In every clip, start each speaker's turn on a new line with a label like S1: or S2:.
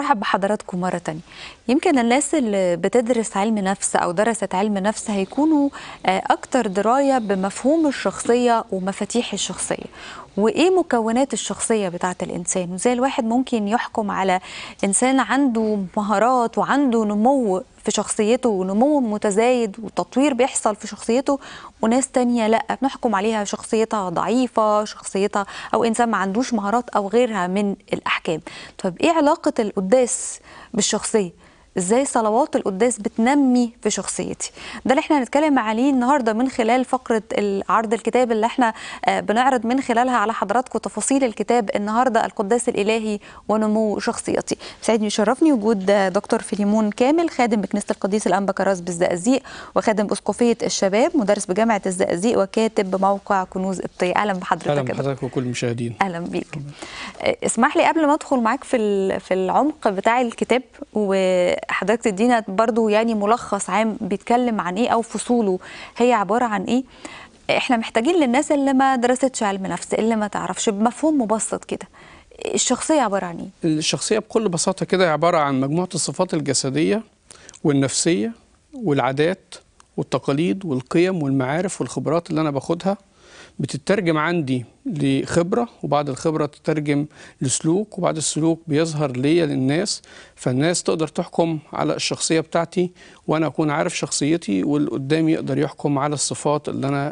S1: برحب بحضراتكم مرة تانية يمكن الناس اللي بتدرس علم نفس أو درست علم نفس هيكونوا أكتر دراية بمفهوم الشخصية ومفاتيح الشخصية وإيه مكونات الشخصية بتاعة الإنسان وزي الواحد ممكن يحكم على إنسان عنده مهارات وعنده نمو في شخصيته ونمو متزايد وتطوير بيحصل في شخصيته وناس تانية لا بنحكم عليها شخصيتها ضعيفة شخصيتها أو إنسان ما عندوش مهارات أو غيرها من الأحكام طب إيه علاقة القداس بالشخصية؟ ازاي صلوات القداس بتنمي في شخصيتي ده اللي احنا هنتكلم عليه النهارده من خلال فقره عرض الكتاب اللي احنا بنعرض من خلالها على حضراتكم تفاصيل الكتاب النهارده القداس الالهي ونمو شخصيتي سعيدني يشرفني وجود دكتور فيليمون كامل خادم بكنيسه القديس الانبا كراس بالزقازيق وخادم اسقفيه الشباب مدرس بجامعه الزقازيق وكاتب بموقع كنوز ابطيه اهلا بحضرتك
S2: اهلا بحضرتك وكل المشاهدين
S1: اهلا بيك اسمح لي قبل ما ادخل معاك في في العمق بتاع الكتاب و حضرتك تدينا برضو يعني ملخص عام بيتكلم عن ايه او فصوله هي عباره عن ايه احنا محتاجين للناس اللي ما درستش علم نفس اللي ما تعرفش بمفهوم مبسط كده الشخصيه عباره عن ايه
S2: الشخصيه بكل بساطه كده عباره عن مجموعه الصفات الجسديه والنفسيه والعادات والتقاليد والقيم والمعارف والخبرات اللي انا باخدها بتترجم عندي لخبره وبعد الخبره تترجم لسلوك وبعد السلوك بيظهر ليا للناس فالناس تقدر تحكم على الشخصيه بتاعتي وانا اكون عارف شخصيتي واللي قدامي يقدر يحكم على الصفات اللي انا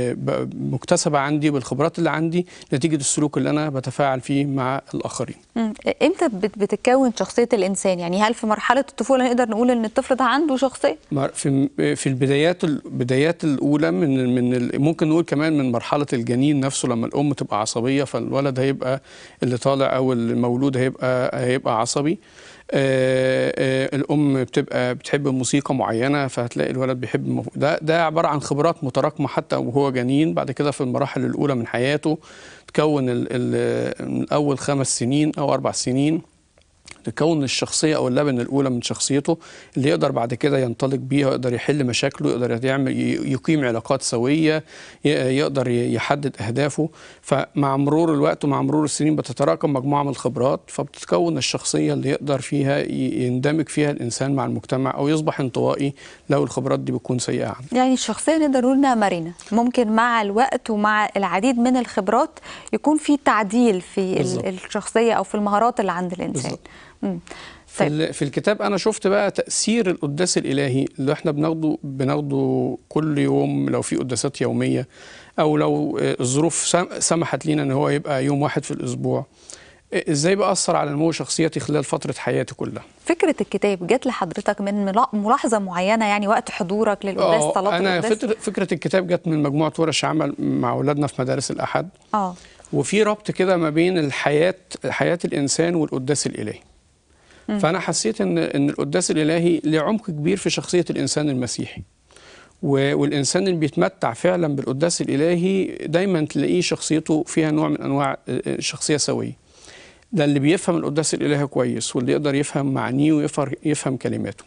S2: مكتسبه عندي بالخبرات اللي عندي نتيجه السلوك اللي انا بتفاعل فيه مع الاخرين.
S1: امتى بتتكون شخصيه الانسان؟ يعني هل في مرحله الطفوله نقدر نقول ان الطفل ده عنده شخصيه؟
S2: في في البدايات البدايات الاولى من من ممكن نقول كمان من مرحله الجنين نفسه لما الام تبقى عصبيه فالولد هيبقى اللي طالع او المولود هيبقى هيبقى عصبي آآ آآ الام بتبقى بتحب موسيقى معينه فهتلاقي الولد بيحب مف... ده ده عباره عن خبرات متراكمه حتى وهو جنين بعد كده في المراحل الاولى من حياته تكون ال ال من اول خمس سنين او اربع سنين تكون الشخصيه او اللبن الاولى من شخصيته اللي يقدر بعد كده ينطلق بيها يقدر يحل مشاكله يقدر يعمل يقيم علاقات سويه يقدر يحدد اهدافه فمع مرور الوقت ومع مرور السنين بتتراكم مجموعه من الخبرات فبتتكون الشخصيه اللي يقدر فيها يندمج فيها الانسان مع المجتمع او يصبح انطوائي لو الخبرات دي بتكون سيئه عنه.
S1: يعني الشخصيه نقدر نقول انها مرنه ممكن مع الوقت ومع العديد من الخبرات يكون في تعديل في بالزبط. الشخصيه او في المهارات اللي عند الانسان. بالزبط.
S2: في, في الكتاب انا شفت بقى تاثير القداس الالهي اللي احنا بناخده بناخده كل يوم لو في قداسات يوميه او لو الظروف سمحت لينا ان هو يبقى يوم واحد في الاسبوع ازاي بأثر على نمو شخصيتي خلال فتره حياتي كلها
S1: فكره الكتاب جت لحضرتك من ملاحظه معينه يعني وقت حضورك للقداس صلاه
S2: انا
S1: القداس
S2: فكره الكتاب جت من مجموعه ورش عمل مع اولادنا في مدارس الاحد
S1: اه
S2: وفي ربط كده ما بين الحياه حياه الانسان والقداس الالهي فانا حسيت ان ان القداس الالهي له عمق كبير في شخصيه الانسان المسيحي والانسان اللي بيتمتع فعلا بالقداس الالهي دايما تلاقيه شخصيته فيها نوع من انواع الشخصيه سويه ده اللي بيفهم القداس الالهي كويس واللي يقدر يفهم معانيه ويفهم يفهم كلماته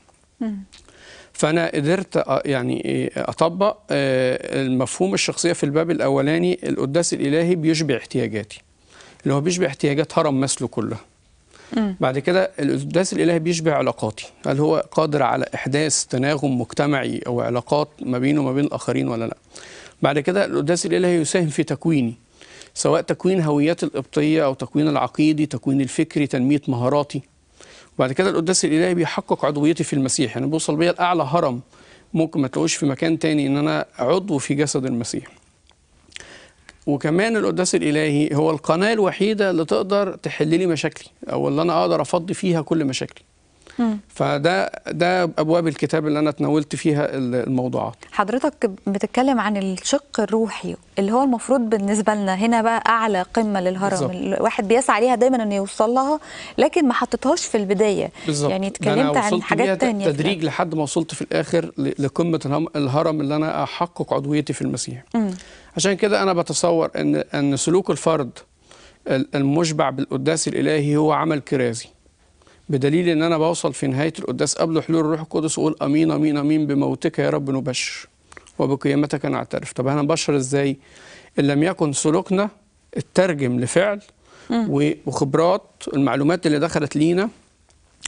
S2: فانا قدرت يعني اطبق المفهوم الشخصيه في الباب الاولاني القداس الالهي بيشبع احتياجاتي اللي هو بيشبع احتياجات هرم مسله كلها
S1: مم.
S2: بعد كده القداس الالهي بيشبع علاقاتي هل هو قادر على احداث تناغم مجتمعي او علاقات ما بينه وما بين الاخرين ولا لا بعد كده القداس الالهي يساهم في تكويني سواء تكوين هويتي القبطيه او تكوين العقيدي تكوين الفكري تنميه مهاراتي وبعد كده القداس الالهي بيحقق عضويتي في المسيح يعني بوصل بيا لاعلى هرم ممكن ما تلاقوش في مكان تاني ان انا عضو في جسد المسيح وكمان القداس الالهي هو القناه الوحيده اللي تقدر تحل لي مشاكلي او اللي انا اقدر افضي فيها كل مشاكلي
S1: مم.
S2: فده ده ابواب الكتاب اللي انا تناولت فيها الموضوعات
S1: حضرتك بتتكلم عن الشق الروحي اللي هو المفروض بالنسبه لنا هنا بقى اعلى قمه للهرم
S2: بالظبط.
S1: الواحد بيسعى ليها دايما انه يوصل لها لكن ما حطيتهاش في البدايه
S2: بالظبط
S1: يعني
S2: ده أنا
S1: اتكلمت عن
S2: وصلت بيها
S1: حاجات
S2: ت-
S1: تانية في
S2: تدريج لحد ما وصلت في الاخر ل- لقمه الهم- الهرم اللي انا احقق عضويتي في المسيح
S1: مم.
S2: عشان كده انا بتصور ان ان سلوك الفرد ال- المشبع بالقداس الالهي هو عمل كرازي بدليل ان انا بوصل في نهايه القداس قبل حلول الروح القدس واقول امين امين امين بموتك يا رب نبشر وبقيامتك نعترف طب انا بشر ازاي ان لم يكن سلوكنا اترجم لفعل و- وخبرات المعلومات اللي دخلت لينا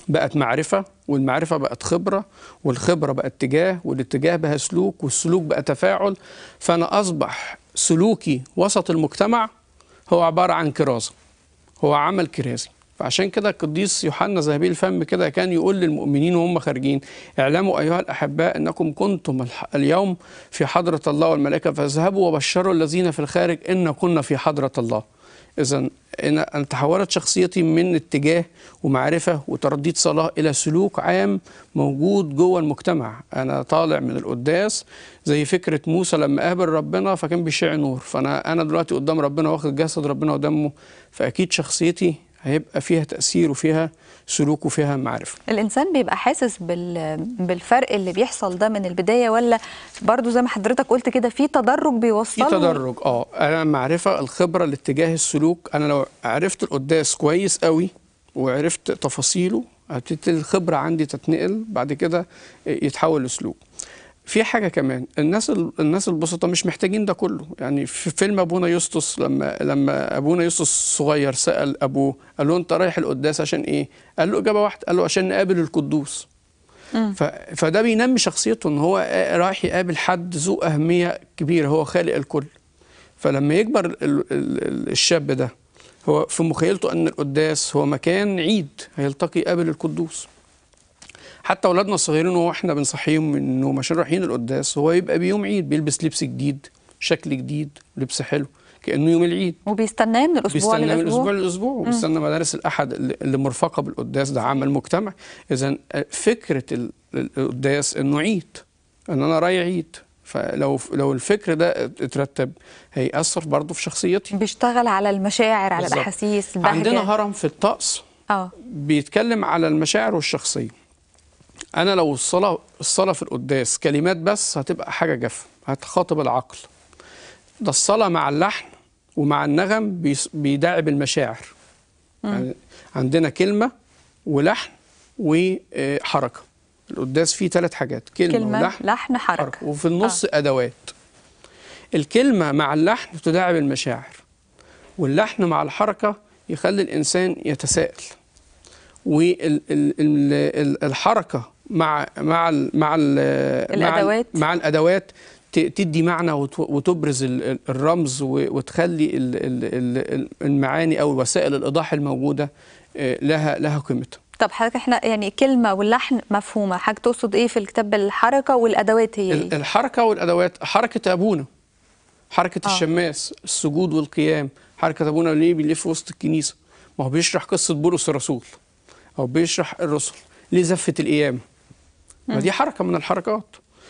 S2: بقت معرفة والمعرفة بقت خبرة والخبرة بقت اتجاه والاتجاه بقى سلوك والسلوك بقى تفاعل فأنا أصبح سلوكي وسط المجتمع هو عبارة عن كرازة هو عمل كرازي فعشان كده القديس يوحنا ذهبي الفم كده كان يقول للمؤمنين وهم خارجين اعلموا ايها الاحباء انكم كنتم الح- اليوم في حضره الله والملائكه فاذهبوا وبشروا الذين في الخارج ان كنا في حضره الله اذا انا أنا تحولت شخصيتي من اتجاه ومعرفه وترديد صلاه الى سلوك عام موجود جوه المجتمع انا طالع من القداس زي فكره موسى لما قابل ربنا فكان بيشع نور فانا انا دلوقتي قدام ربنا واخد جسد ربنا ودمه فاكيد شخصيتي هيبقى فيها تاثير وفيها سلوك وفيها معرفه
S1: الانسان بيبقى حاسس بال... بالفرق اللي بيحصل ده من البدايه ولا برضو زي ما حضرتك قلت كده في تدرج
S2: في
S1: بيوصله
S2: تدرج اه انا معرفه الخبره لاتجاه السلوك انا لو عرفت القداس كويس قوي وعرفت تفاصيله هتبتدي الخبره عندي تتنقل بعد كده يتحول لسلوك في حاجه كمان الناس ال- الناس البسطاء مش محتاجين ده كله يعني في فيلم ابونا يسطس لما لما ابونا يسطس الصغير سال ابوه قال له انت رايح القداس عشان ايه قال له اجابه واحده قال له عشان نقابل القدوس ف... فده بينمي شخصيته ان هو رايح يقابل حد ذو اهميه كبيره هو خالق الكل فلما يكبر ال... ال... ال- الشاب ده هو في مخيلته ان القداس هو مكان عيد هيلتقي يقابل القدوس حتى اولادنا الصغيرين وهو احنا بنصحيهم من النوم عشان رايحين القداس هو يبقى بيوم عيد بيلبس لبس جديد شكل جديد لبس حلو كانه يوم العيد
S1: وبيستناه من الاسبوع
S2: بيستنى من
S1: للاسبوع
S2: الاسبوع للاسبوع وبيستنى مدارس الاحد اللي اللي مرفقه بالقداس ده عمل مجتمع اذا فكره ال- ال- القداس انه عيد ان انا رايح عيد فلو لو الفكر ده اترتب هيأثر برضه في شخصيتي
S1: بيشتغل على المشاعر على
S2: بالظبط.
S1: الاحاسيس البهجه
S2: عندنا هرم في الطقس
S1: اه
S2: بيتكلم على المشاعر والشخصيه انا لو الصلاه الصلاه في القداس كلمات بس هتبقى حاجه جافه هتخاطب العقل ده الصلاه مع اللحن ومع النغم بيس- بيداعب المشاعر يعني عندنا كلمه ولحن وحركه القداس فيه ثلاث حاجات كلمه,
S1: كلمه
S2: ولحن
S1: لحن حركه
S2: حركة وفي النص آه. أدوات الكلمة مع اللحن تداعب المشاعر واللحن مع الحركة يخلي الإنسان يتساءل والحركة مع مع ال مع ال
S1: الأدوات.
S2: مع, مع الأدوات ت- تدي معنى وت- وتبرز ال- ال- الرمز و- وتخلي ال- ال- ال- المعاني أو وسائل الإيضاح الموجودة آه، لها لها قيمتها
S1: طب حضرتك احنا يعني كلمه واللحن مفهومه حضرتك تقصد ايه في الكتاب بالحركه والادوات هي
S2: ال-
S1: ايه
S2: الحركة والأدوات حركة أبونا حركة
S1: آه.
S2: آه. الشماس السجود والقيام حركة أبونا ليه بيلف وسط الكنيسة ما هو بيشرح قصة بولس الرسول أو بيشرح الرسل ليه زفة القيام ما دي حركة من الحركات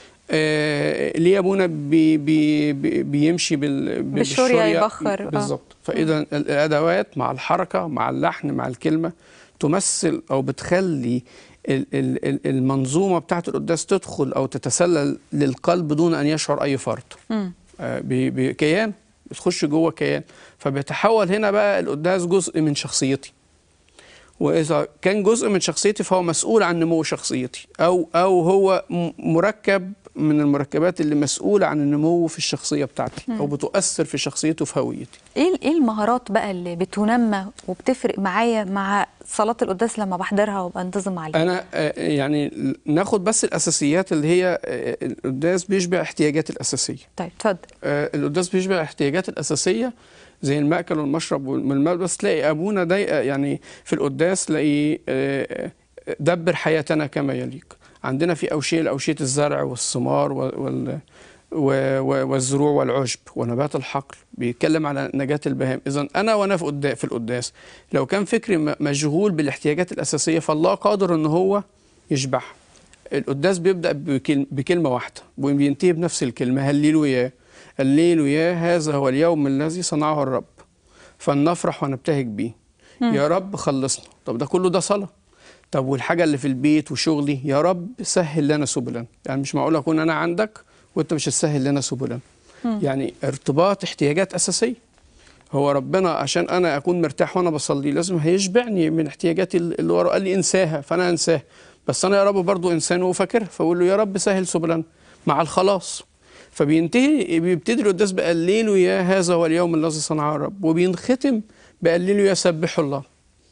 S2: آه ليه أبونا بي بي بي بيمشي بال ب-
S1: بالشورية يبخر، آه.
S2: بالظبط فإذا الأدوات مع الحركة مع اللحن مع الكلمة تمثل أو بتخلي ال- ال- ال- المنظومة بتاعت القداس تدخل أو تتسلل للقلب دون أن يشعر أي فرد
S1: مم.
S2: آه، ب- بكيان بتخش جوه كيان فبيتحول هنا بقى القداس جزء من شخصيتي واذا كان جزء من شخصيتي فهو مسؤول عن نمو شخصيتي او او هو م- مركب من المركبات اللي مسؤوله عن النمو في الشخصيه بتاعتي او بتؤثر في شخصيتي وفي هويتي
S1: ايه ايه المهارات بقى اللي بتنمى وبتفرق معايا مع صلاه القداس لما بحضرها وبنتظم عليها
S2: انا آه، يعني ناخد بس الاساسيات اللي هي آه، القداس بيشبع احتياجاتي الاساسيه
S1: طيب اتفضل
S2: آه، القداس بيشبع الاحتياجات الاساسيه زي المأكل والمشرب والملبس تلاقي ابونا ده يعني في القداس تلاقي آه، دبر حياتنا كما يليق عندنا في اوشيه لاوشيه الزرع والثمار وال و- و- والزروع والعشب ونبات الحقل بيتكلم على نجاة البهائم إذا أنا وأنا في قدا- في القداس لو كان فكري م- مشغول بالاحتياجات الأساسية فالله قادر أن هو يشبعها القداس بيبدأ بكلمة, بكلمة واحدة وبينتهي بنفس الكلمة هللويا هللويا هذا هو اليوم الذي صنعه الرب فلنفرح ونبتهج به يا رب خلصنا طب ده كله ده صلاة طب والحاجة اللي في البيت وشغلي يا رب سهل لنا سبلا يعني مش معقول أكون أنا عندك وأنت مش هتسهل لنا سبلا يعني ارتباط احتياجات أساسية هو ربنا عشان انا اكون مرتاح وانا بصلي لازم هيشبعني من احتياجاتي اللي ورا قال لي انساها فانا انساها بس انا يا رب برضو انسان وفاكرها فاقول له يا رب سهل سبلا مع الخلاص فبينتهي بيبتدي القداس بقللوا يا هذا هو اليوم الذي صنعه الرب وبينختم بقللوا يا سبحوا الله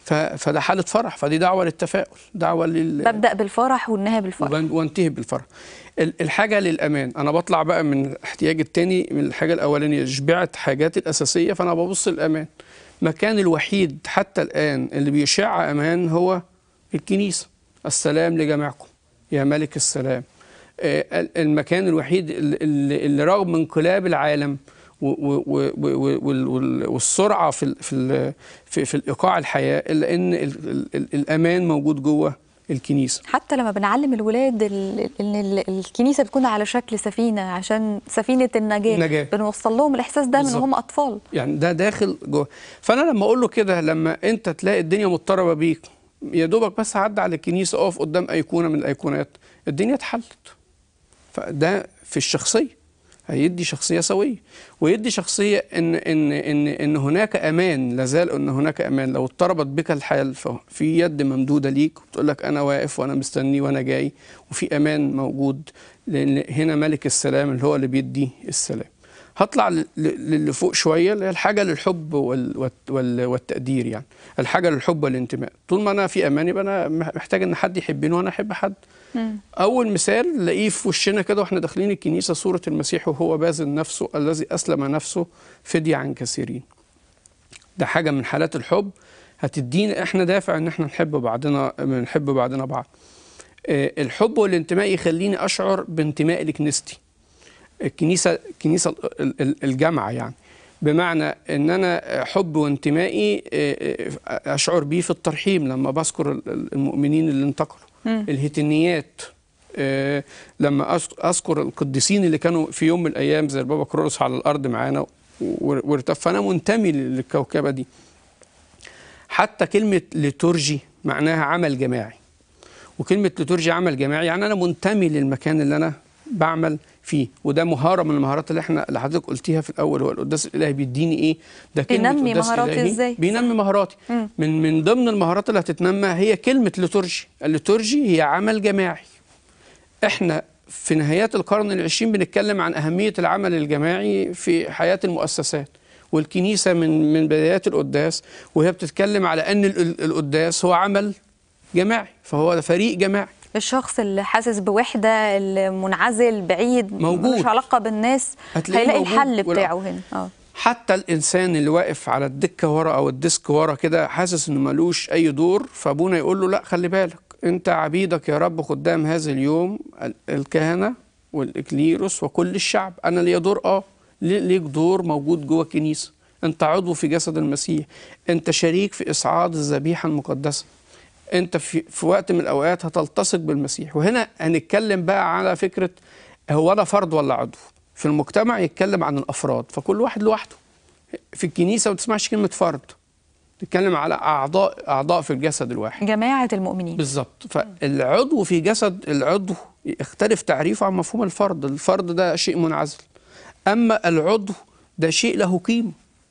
S2: ف- فده حاله فرح فدي دعوه للتفاؤل دعوه لل
S1: ببدا بالفرح والنهايه بالفرح
S2: وبن- وانتهي بالفرح ال- الحاجه للامان انا بطلع بقى من الاحتياج التاني من الحاجه الاولانيه شبعت حاجاتي الاساسيه فانا ببص للامان المكان الوحيد حتى الان اللي بيشع امان هو الكنيسه السلام لجميعكم يا ملك السلام آه، ال- المكان الوحيد اللي- اللي اللي رغم انقلاب العالم و- و- و- و- وال- وال- والسرعه في ال- في ال- في, في الايقاع الحياه الا ان ال- ال- ال- الامان موجود جوه الكنيسه
S1: حتى لما بنعلم الولاد ال- ان ال- الكنيسه بتكون على شكل سفينه عشان سفينه النجاه
S2: النجاة.
S1: بنوصل لهم الاحساس ده من
S2: بالظبط.
S1: وهم اطفال
S2: يعني ده داخل جوه فانا لما اقول له كده لما انت تلاقي الدنيا مضطربه بيك يا دوبك بس عدى على الكنيسه اقف قدام ايقونه من الايقونات الدنيا اتحلت فده في الشخصيه هيدي شخصيه سويه ويدي شخصيه ان ان ان ان هناك امان لازال ان هناك امان لو اضطربت بك الحال ففي يد ممدوده ليك وتقول لك انا واقف وانا مستني وانا جاي وفي امان موجود لان هنا ملك السلام اللي هو اللي بيدي السلام هطلع ل- ل- للي فوق شويه اللي هي الحاجه للحب وال وال وال والتقدير يعني الحاجه للحب والانتماء طول ما انا في امان يبقى انا محتاج ان حد يحبني وانا احب حد اول مثال نلاقيه في وشنا كده واحنا داخلين الكنيسه صوره المسيح وهو باذل نفسه الذي اسلم نفسه فديه عن كثيرين ده حاجه من حالات الحب هتدينا احنا دافع ان احنا نحب بعضنا نحب بعضنا بعض آه، الحب والانتماء يخليني اشعر بانتمائي لكنيستي الكنيسه الكنيسه ال- ال- الجامعه يعني بمعنى ان انا حب وانتمائي آه، آه، اشعر بيه في الترحيم لما بذكر ال- ال- المؤمنين اللي انتقلوا الهتنيات آه، لما أذ- اذكر القديسين اللي كانوا في يوم من الايام زي البابا كرولوس على الارض معانا و- وارتف فانا منتمي للكوكبه دي حتى كلمه ليتورجي معناها عمل جماعي وكلمه ليتورجي عمل جماعي يعني انا منتمي للمكان اللي انا بعمل فيه وده مهاره من المهارات اللي احنا اللي حضرتك قلتيها في الاول هو القداس الالهي بيديني ايه ده كلمه
S1: بينمي
S2: قداس
S1: مهاراتي
S2: إلهي
S1: إزاي؟
S2: بينمي مهاراتي
S1: مم.
S2: من من ضمن المهارات اللي هتتنمى هي كلمه ليتورجي الليتورجي هي عمل جماعي احنا في نهايات القرن العشرين بنتكلم عن أهمية العمل الجماعي في حياة المؤسسات والكنيسة من من بدايات القداس وهي بتتكلم على أن ال- ال- القداس هو عمل جماعي فهو فريق جماعي
S1: الشخص اللي حاسس بوحده اللي منعزل بعيد
S2: موجود.
S1: ملوش علاقه بالناس
S2: هتلاقيه
S1: هيلاقي
S2: موجود
S1: الحل
S2: ولا-
S1: بتاعه هنا اه
S2: حتى الإنسان اللي واقف على الدكة ورا أو الديسك ورا كده حاسس إنه ملوش أي دور فأبونا يقول له لا خلي بالك أنت عبيدك يا رب قدام هذا اليوم ال- الكهنة والإكليروس وكل الشعب أنا ليا دور آه لي- ليك دور موجود جوه الكنيسة أنت عضو في جسد المسيح أنت شريك في إصعاد الذبيحة المقدسة انت في, في وقت من الاوقات هتلتصق بالمسيح وهنا هنتكلم بقى على فكره هو انا فرد ولا عضو في المجتمع يتكلم عن الافراد فكل واحد لوحده في الكنيسه ما تسمعش كلمه فرد تتكلم على اعضاء اعضاء في الجسد الواحد
S1: جماعه المؤمنين
S2: بالظبط فالعضو في جسد العضو يختلف تعريفه عن مفهوم الفرد الفرد ده شيء منعزل اما العضو ده شيء له قيمه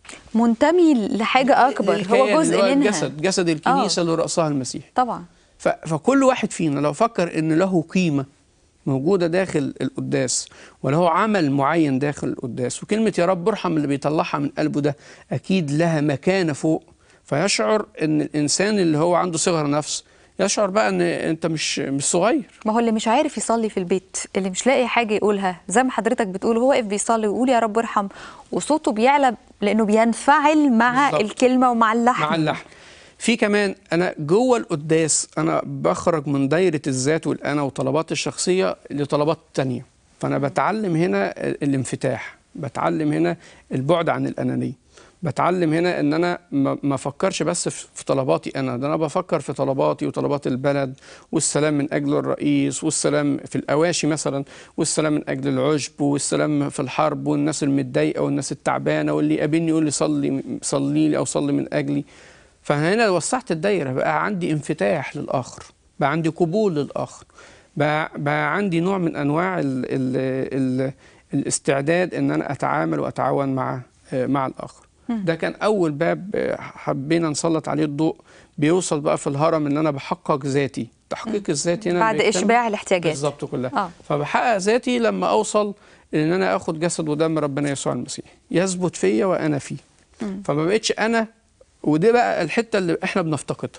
S1: منتمي لحاجه اكبر هو
S2: الكيان
S1: جزء
S2: اللي هو
S1: منها
S2: الجسد جسد الكنيسه اللي راسها المسيح
S1: طبعا
S2: ف- فكل واحد فينا لو فكر ان له قيمه موجوده داخل القداس وله عمل معين داخل القداس وكلمه يا رب ارحم اللي بيطلعها من قلبه ده اكيد لها مكانه فوق فيشعر ان الانسان اللي هو عنده صغر نفس يشعر بقى ان انت مش مش صغير
S1: ما هو اللي مش عارف يصلي في البيت اللي مش لاقي حاجه يقولها زي ما حضرتك بتقول هو واقف بيصلي ويقول يا رب ارحم وصوته بيعلى لانه بينفعل مع
S2: بالظبط.
S1: الكلمه ومع اللحن
S2: مع اللحن في كمان انا جوه القداس انا بخرج من دايره الذات والانا وطلبات الشخصيه لطلبات تانية فانا بتعلم هنا الانفتاح بتعلم هنا البعد عن الانانيه بتعلم هنا ان انا ما ما افكرش بس في في طلباتي انا ده انا بفكر في طلباتي وطلبات البلد والسلام من اجل الرئيس والسلام في الاواشي مثلا والسلام من اجل العشب والسلام في الحرب والناس المتضايقه والناس التعبانه واللي يقابلني يقول لي صلي صلي لي او صلي من اجلي فهنا وسعت الدايره بقى عندي انفتاح للاخر بقى عندي قبول للاخر بقى, بقى عندي نوع من انواع ال ال ال الاستعداد ان انا اتعامل واتعاون مع مع الاخر ده كان اول باب حبينا نسلط عليه الضوء بيوصل بقى في الهرم ان انا بحقق ذاتي تحقيق الذات هنا
S1: بعد
S2: بيتم-
S1: اشباع الاحتياجات
S2: بالظبط كلها
S1: آه.
S2: فبحقق ذاتي لما اوصل ان انا اخد جسد ودم ربنا يسوع المسيح يثبت فيا وانا فيه فما بقتش انا ودي بقى الحته اللي احنا بنفتقدها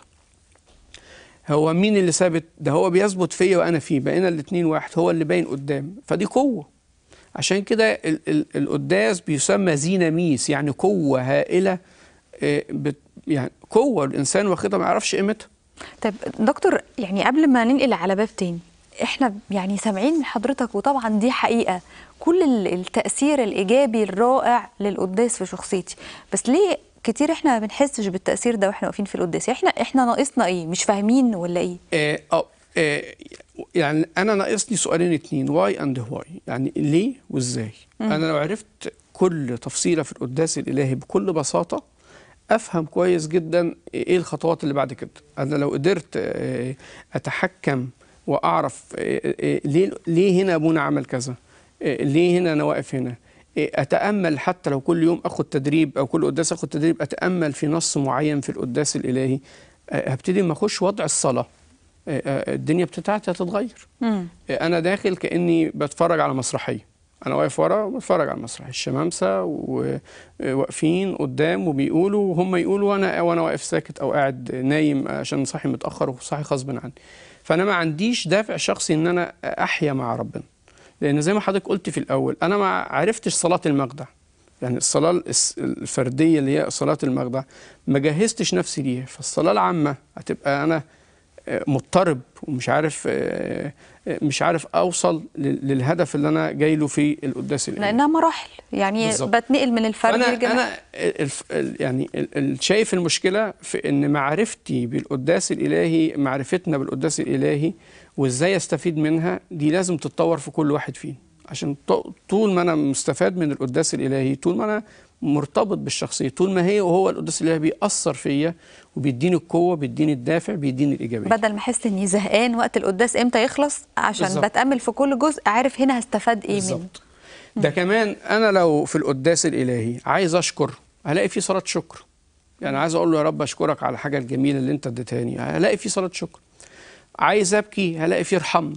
S2: هو مين اللي ثابت ده هو بيثبت فيا وانا فيه بقينا الاتنين واحد هو اللي باين قدام فدي قوه عشان كده ال- ال- القداس بيسمى زيناميس يعني قوه هائله آه، بت- يعني قوه الانسان واخدها ما يعرفش قيمتها
S1: طيب دكتور يعني قبل ما ننقل على باب تاني احنا يعني سامعين من حضرتك وطبعا دي حقيقة كل ال- التأثير الإيجابي الرائع للقداس في شخصيتي بس ليه كتير احنا ما بنحسش بالتأثير ده واحنا واقفين في القداس احنا احنا ناقصنا ايه مش فاهمين ولا ايه
S2: آه، اه آه، يعني انا ناقصني سؤالين اتنين واي اند واي يعني ليه وازاي انا لو عرفت كل تفصيله في القداس الالهي بكل بساطه افهم كويس جدا ايه الخطوات اللي بعد كده انا لو قدرت آه، اتحكم واعرف آه، آه، ليه ليه هنا ابونا عمل كذا آه، ليه هنا انا واقف هنا آه، اتامل حتى لو كل يوم اخد تدريب او كل قداس اخد تدريب اتامل في نص معين في القداس الالهي آه، هبتدي ما اخش وضع الصلاه آه، آه، الدنيا بتاعتي هتتغير
S1: مم.
S2: آه، انا داخل كاني بتفرج على مسرحيه انا واقف ورا وبتفرج على المسرح الشمامسه وواقفين قدام وبيقولوا وهم يقولوا وانا وانا واقف ساكت او قاعد نايم عشان صاحي متاخر وصاحي غصب عني فانا ما عنديش دافع شخصي ان انا احيا مع ربنا لان زي ما حضرتك قلت في الاول انا ما عرفتش صلاه المخدع يعني الصلاه الس- الفرديه اللي هي صلاه المخدع ما جهزتش نفسي ليها فالصلاه العامه هتبقى انا آه، مضطرب ومش عارف آه، آه، مش عارف اوصل لل- للهدف اللي انا جاي له في القداس الالهي
S1: لأنها مراحل يعني
S2: بالظبط.
S1: بتنقل من الفرد
S2: انا
S1: للجماعة
S2: انا الف- ال- يعني ال- ال- شايف المشكله في ان معرفتي بالقداس الالهي معرفتنا بالقداس الالهي وازاي استفيد منها دي لازم تتطور في كل واحد فينا عشان ط- طول ما انا مستفاد من القداس الالهي طول ما انا مرتبط بالشخصيه طول ما هي وهو القداس الالهي بيأثر فيا وبيديني القوه بيديني الدافع بيديني الايجابيه
S1: بدل ما احس اني زهقان وقت القداس امتى يخلص عشان
S2: بالظبط.
S1: بتأمل في كل جزء عارف هنا هستفاد ايه منه
S2: بالظبط ده كمان انا لو في القداس الالهي عايز اشكر هلاقي في صلاه شكر يعني عايز اقول له يا رب اشكرك على الحاجه الجميله اللي انت اديتهاني هلاقي في صلاه شكر عايز ابكي هلاقي في ارحمنا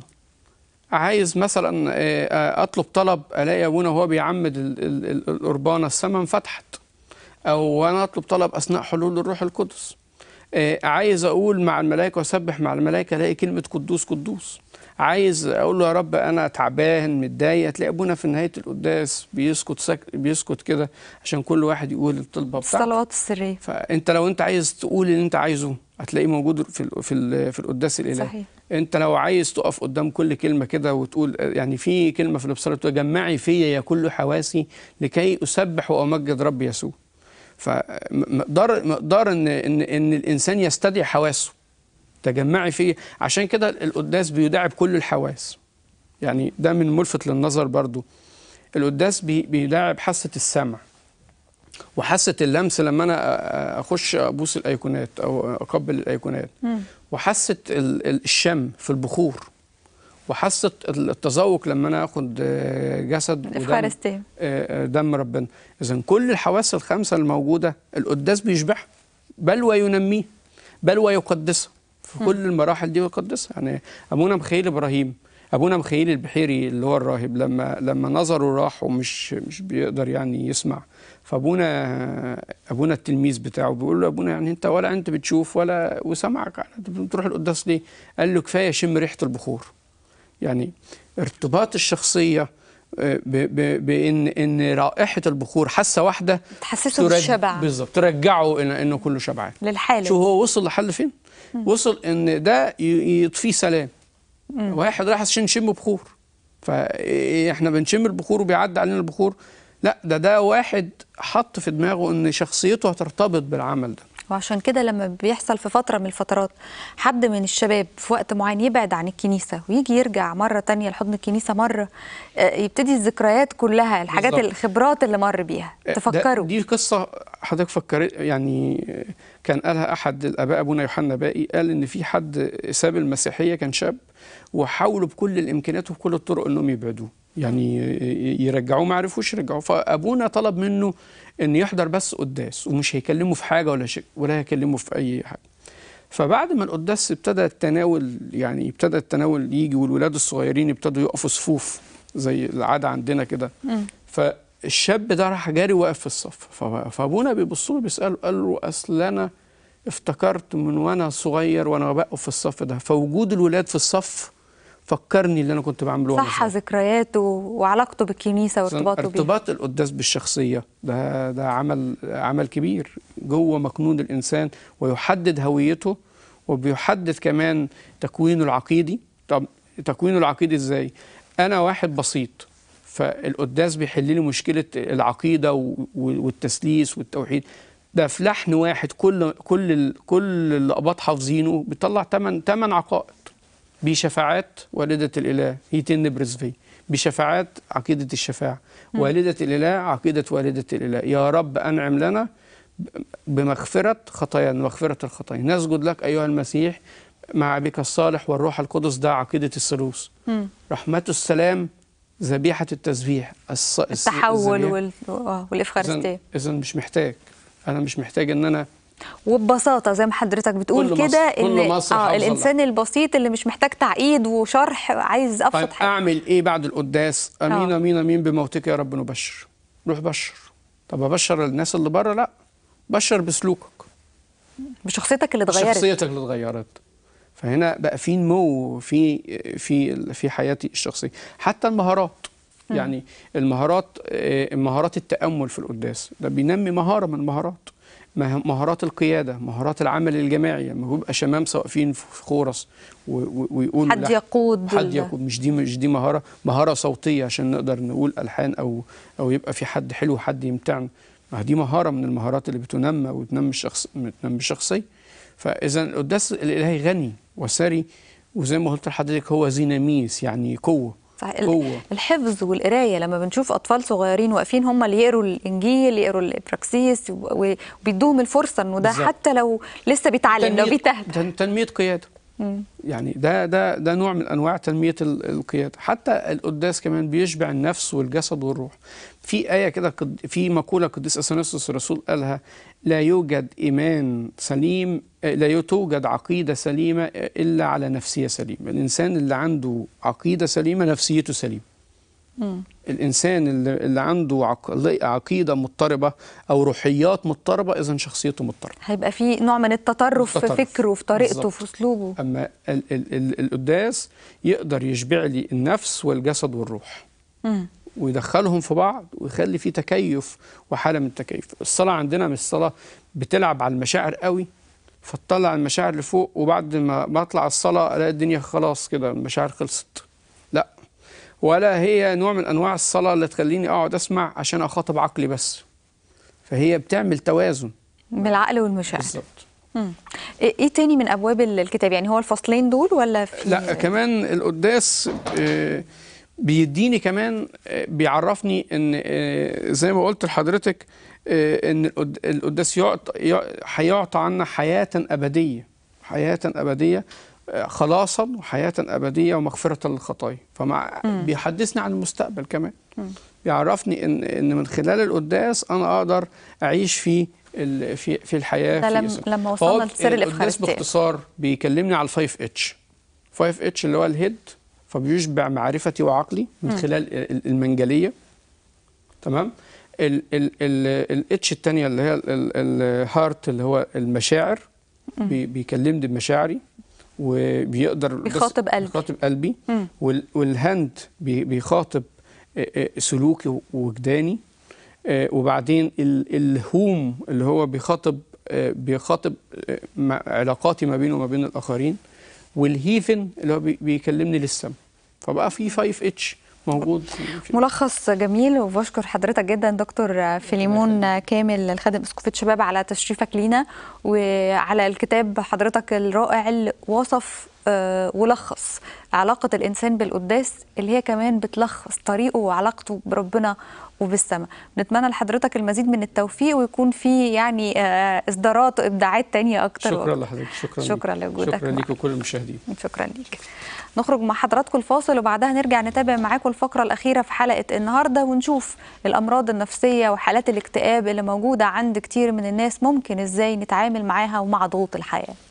S2: عايز مثلا آه، آه، اطلب طلب الاقي ابونا وهو بيعمد ال- ال- ال- القربانه السماء انفتحت او انا اطلب طلب اثناء حلول الروح القدس آه، عايز اقول مع الملائكه واسبح مع الملائكه الاقي كلمه قدوس قدوس عايز اقول له يا رب انا تعبان متضايق تلاقي ابونا في نهايه القداس بيسكت سك... بيسكت كده عشان كل واحد يقول الطلبه بتاعته
S1: الصلوات السرية
S2: فانت لو انت عايز تقول اللي انت عايزه هتلاقيه موجود في ال... في ال... في القداس الالهي
S1: صحيح.
S2: انت لو عايز تقف قدام كل كلمه كده وتقول يعني في كلمه في الابصار بتقول جمعي فيا يا كل حواسي لكي اسبح وامجد رب يسوع فمقدار مقدار ان ان ان الانسان يستدعي حواسه تجمعي فيا عشان كده القداس بيداعب كل الحواس يعني ده من ملفت للنظر برضو القداس بي- بيداعب حاسه السمع وحاسه اللمس لما انا أ- اخش ابوس الايقونات او اقبل الايقونات وحاسه ال- ال- الشم في البخور وحاسه التذوق لما انا اخد آه، جسد ودم
S1: الإفخارستية
S2: آه، آه، دم ربنا اذا كل الحواس الخمسه الموجوده القداس بيشبعها بل وينميه بل ويقدسها في كل المراحل دي يقدسها يعني ابونا مخيل ابراهيم ابونا مخيل البحيري اللي هو الراهب لما لما نظره راح ومش مش بيقدر يعني يسمع فابونا ابونا التلميذ بتاعه بيقول له ابونا يعني انت ولا انت بتشوف ولا وسمعك انت بتروح القداس ليه؟ قال له كفايه شم ريحه البخور يعني ارتباط الشخصيه آه، ب- ب- بان ان رائحه البخور حاسه واحده
S1: تحسسه
S2: ترج-
S1: بالشبع
S2: بالظبط ترجعه إن انه كله شبعان
S1: للحالة
S2: شو هو وصل لحل فين وصل ان ده ي- يطفيه سلام واحد راح عشان يشم بخور فاحنا بنشم البخور وبيعدي علينا البخور لا ده ده واحد حط في دماغه ان شخصيته هترتبط بالعمل ده
S1: وعشان كده لما بيحصل في فترة من الفترات حد من الشباب في وقت معين يبعد عن الكنيسة ويجي يرجع مرة تانية لحضن الكنيسة مرة آه، يبتدي الذكريات كلها الحاجات
S2: بالظبط.
S1: الخبرات اللي مر بيها
S2: ده-
S1: تفكروا
S2: دي قصه حضرتك فكرت يعني كان قالها احد الاباء ابونا يوحنا باقي قال ان في حد ساب المسيحيه كان شاب وحاولوا بكل الامكانيات وبكل الطرق انهم يبعدوه يعني يرجعوه ما عرفوش يرجعوه فابونا طلب منه ان يحضر بس قداس ومش هيكلمه في حاجه ولا شيء ولا هيكلمه في اي حاجه فبعد ما القداس ابتدى التناول يعني ابتدى التناول يجي والولاد الصغيرين ابتدوا يقفوا صفوف زي العاده عندنا كده فالشاب ده راح جاري واقف في الصف ف- فابونا بيبص له بيساله قال له اصل انا افتكرت من وانا صغير وانا بقف في الصف ده فوجود الولاد في الصف فكرني اللي انا كنت بعمله وانا
S1: صح
S2: صغير.
S1: ذكرياته وعلاقته بالكنيسه
S2: إذن
S1: وارتباطه بيها
S2: ارتباط القداس بالشخصيه ده ده عمل عمل كبير جوه مكنون الانسان ويحدد هويته وبيحدد كمان تكوينه العقيدي طب تكوينه العقيدي ازاي انا واحد بسيط فالقداس بيحل لي مشكله العقيده و- و- والتسليس والتوحيد ده في لحن واحد كل كل ال- كل الاباط حافظينه بيطلع ثمان ثمان عقائد بشفاعات والدة الإله هي تن برزفي بشفاعات عقيدة الشفاعة والدة الإله عقيدة والدة الإله يا رب أنعم لنا بمغفرة خطايانا مغفرة الخطايا نسجد لك أيها المسيح مع بك الصالح والروح القدس ده عقيدة الثالوث
S1: مم.
S2: رحمة السلام ذبيحة التسبيح الص...
S1: التحول
S2: الذبيحة.
S1: وال... آه، والافخارستيه
S2: إذا مش محتاج أنا مش محتاج إن أنا
S1: وببساطه زي ما حضرتك بتقول
S2: كل مصر-
S1: كده
S2: كل
S1: ان
S2: مصر
S1: اه
S2: حافظة
S1: الانسان البسيط اللي مش محتاج تعقيد وشرح عايز ابسط
S2: طيب
S1: حاجه
S2: اعمل ايه بعد القداس امين
S1: آه.
S2: امين امين بموتك يا رب نبشر روح بشر طب ابشر الناس اللي بره لا بشر بسلوكك
S1: بشخصيتك اللي اتغيرت
S2: شخصيتك اللي اتغيرت فهنا بقى في نمو في في في حياتي الشخصيه حتى المهارات يعني المهارات آه، مهارات التامل في القداس ده بينمي مهاره من المهارات مه- مهارات القياده مهارات العمل الجماعي لما بيبقى شمامسه واقفين في في خورس و- و- ويقول
S1: حد يقود
S2: حد
S1: ال-
S2: يقود مش دي مش دي مهاره مهاره صوتيه عشان نقدر نقول الحان او او يبقى في حد حلو حد يمتعنا ما دي مهاره من المهارات اللي بتنمى وتنمي الشخص بتنمي الشخصيه فاذا القداس الالهي غني وثري وزي ما قلت لحضرتك هو زيناميس يعني قوه
S1: صح ال-
S2: قوه
S1: الحفظ والقرايه لما بنشوف اطفال صغيرين واقفين هم اللي يقروا الانجيل يقروا الابراكسيس و- وبيدوهم الفرصه انه ده
S2: بالظبط.
S1: حتى لو لسه بيتعلم لو
S2: تنمية-
S1: بيتهد
S2: تن- تنميه قياده
S1: مم.
S2: يعني ده ده ده نوع من انواع تنميه ال- القياده حتى القداس كمان بيشبع النفس والجسد والروح في ايه كده قد- في مقوله قديس اثناسيوس الرسول قالها لا يوجد ايمان سليم آه، لا توجد عقيده سليمه آه، الا على نفسيه سليمه الانسان اللي عنده عقيده سليمه نفسيته سليمه
S1: مم.
S2: الانسان اللي, اللي عنده عق- عقيده مضطربه او روحيات مضطربه اذا شخصيته مضطربه
S1: هيبقى في نوع من التطرف في
S2: التطرف.
S1: فكره وفي طريقته
S2: بالظبط.
S1: وفي اسلوبه
S2: اما ال ال ال القداس يقدر يشبع لي النفس والجسد والروح
S1: مم.
S2: ويدخلهم في بعض ويخلي في تكيف وحاله من التكيف الصلاه عندنا مش صلاه بتلعب على المشاعر قوي فتطلع المشاعر لفوق وبعد ما بطلع الصلاه الاقي الدنيا خلاص كده المشاعر خلصت لا ولا هي نوع من انواع الصلاه اللي تخليني اقعد اسمع عشان اخاطب عقلي بس فهي بتعمل توازن
S1: بالعقل والمشاعر
S2: بالظبط
S1: مم. ايه إيه تاني من ابواب الكتاب يعني هو الفصلين دول ولا في
S2: لا كمان القداس آه، بيديني كمان آه، بيعرفني ان آه، زي ما قلت لحضرتك آه، ان القد- القداس يعطى يع- هيعطى عنا حياه ابديه حياه ابديه آه، خلاصا وحياه ابديه ومغفره للخطايا فمع بيحدثني عن المستقبل كمان بيعرفني ان ان من خلال القداس انا اقدر اعيش في ال- في في الحياه
S1: ده
S2: في
S1: لم-
S2: اسم.
S1: لما
S2: فهو
S1: وصلنا لسر
S2: القداس
S1: الإفخارستية.
S2: باختصار بيكلمني على الفايف اتش 5 اتش اللي هو الهيد فبيشبع معرفتي وعقلي من خلال ال- المنجليه تمام الاتش الثانيه اللي هي الهارت اللي هو المشاعر بي بيكلمني بمشاعري وبيقدر بس-
S1: بيخاطب قلبي.
S2: بيخاطب قلبي
S1: مم.
S2: وال- والهاند بي- بيخاطب آه، آه، سلوكي ووجداني آه، وبعدين ال- الهوم اللي هو بيخاطب آه، بيخاطب آه، مع- علاقاتي ما بينه وما بين الاخرين والهيفن اللي هو بي- بيكلمني للسما فبقى في 5 اتش موجود في- في-
S1: ملخص جميل وبشكر حضرتك جدا دكتور فيليمون كامل الخادم اسقفة شباب على تشريفك لينا وعلى الكتاب حضرتك الرائع اللي وصف آه، ولخص علاقة الإنسان بالقداس اللي هي كمان بتلخص طريقه وعلاقته بربنا وبالسماء نتمنى لحضرتك المزيد من التوفيق ويكون في يعني آه، إصدارات وإبداعات تانية أكتر
S2: شكرا
S1: وأكتر.
S2: لحضرتك شكرا
S1: شكرا
S2: ليك.
S1: لوجودك
S2: شكرا
S1: معنا.
S2: ليك وكل المشاهدين
S1: شكرا ليك نخرج مع حضراتكم الفاصل وبعدها نرجع نتابع معاكم الفقرة الأخيرة في حلقة النهاردة ونشوف الأمراض النفسية وحالات الاكتئاب اللي موجودة عند كتير من الناس ممكن إزاي نتعامل معاها ومع ضغوط الحياة